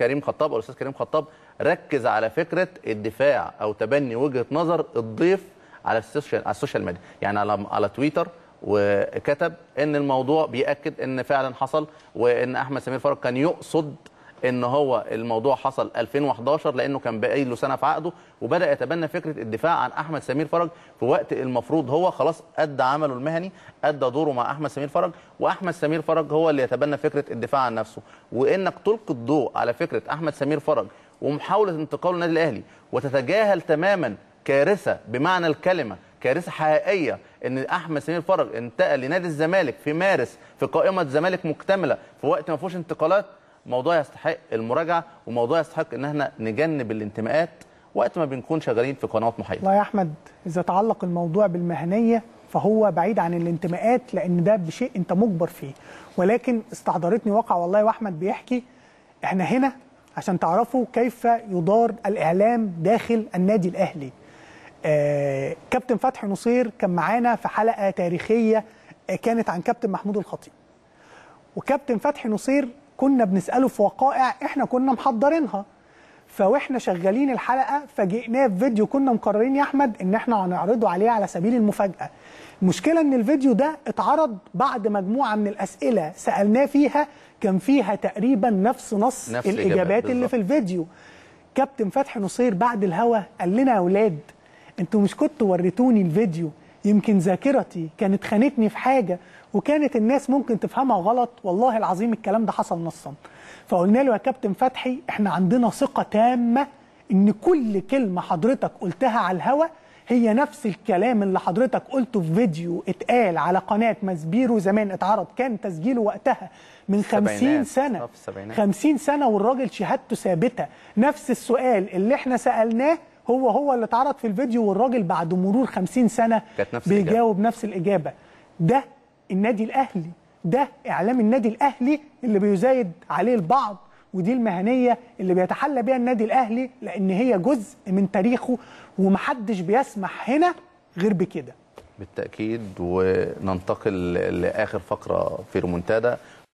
كريم خطاب او الاستاذ كريم خطاب ركز على فكره الدفاع او تبني وجهه نظر الضيف على السوشيال على السوشيال ميديا يعني على على تويتر وكتب ان الموضوع بياكد ان فعلا حصل وان احمد سمير فرج كان يقصد ان هو الموضوع حصل 2011 لانه كان باقي له سنه في عقده وبدا يتبنى فكره الدفاع عن احمد سمير فرج في وقت المفروض هو خلاص ادى عمله المهني ادى دوره مع احمد سمير فرج واحمد سمير فرج هو اللي يتبنى فكره الدفاع عن نفسه وانك تلقي الضوء على فكره احمد سمير فرج ومحاوله انتقاله للنادي الاهلي وتتجاهل تماما كارثه بمعنى الكلمه كارثه حقيقيه ان احمد سمير فرج انتقل لنادي الزمالك في مارس في قائمه زمالك مكتمله في وقت ما فيهوش انتقالات موضوع يستحق المراجعه وموضوع يستحق ان احنا نجنب الانتماءات وقت ما بنكون شغالين في قنوات محايده والله يا احمد اذا تعلق الموضوع بالمهنيه فهو بعيد عن الانتماءات لان ده بشيء انت مجبر فيه ولكن استحضرتني واقع والله واحمد بيحكي احنا هنا عشان تعرفوا كيف يدار الاعلام داخل النادي الاهلي آه كابتن فتحي نصير كان معانا في حلقه تاريخيه آه كانت عن كابتن محمود الخطيب وكابتن فتحي نصير كنا بنساله في وقائع احنا كنا محضرينها فواحنا شغالين الحلقه فاجئناه بفيديو كنا مقررين يا احمد ان احنا هنعرضه عليه على سبيل المفاجاه المشكله ان الفيديو ده اتعرض بعد مجموعه من الاسئله سالناه فيها كان فيها تقريبا نفس نص نفس الاجابات اللي في الفيديو كابتن فتحي نصير بعد الهوا قال لنا يا اولاد انتوا مش كنتوا وريتوني الفيديو يمكن ذاكرتي كانت خانتني في حاجه وكانت الناس ممكن تفهمها غلط والله العظيم الكلام ده حصل نصا فقلنا له يا كابتن فتحي احنا عندنا ثقه تامه ان كل كلمه حضرتك قلتها على الهوا هي نفس الكلام اللي حضرتك قلته في فيديو اتقال على قناه ماسبيرو زمان اتعرض كان تسجيله وقتها من 50 سنه 50 سنه والراجل شهادته ثابته نفس السؤال اللي احنا سالناه هو هو اللي اتعرض في الفيديو والراجل بعد مرور 50 سنه نفس بيجاوب نفس الاجابه ده النادي الاهلي ده اعلام النادي الاهلي اللي بيزايد عليه البعض ودي المهنيه اللي بيتحلى بيها النادي الاهلي لان هي جزء من تاريخه ومحدش بيسمح هنا غير بكده بالتاكيد وننتقل لاخر فقره في رومونتادا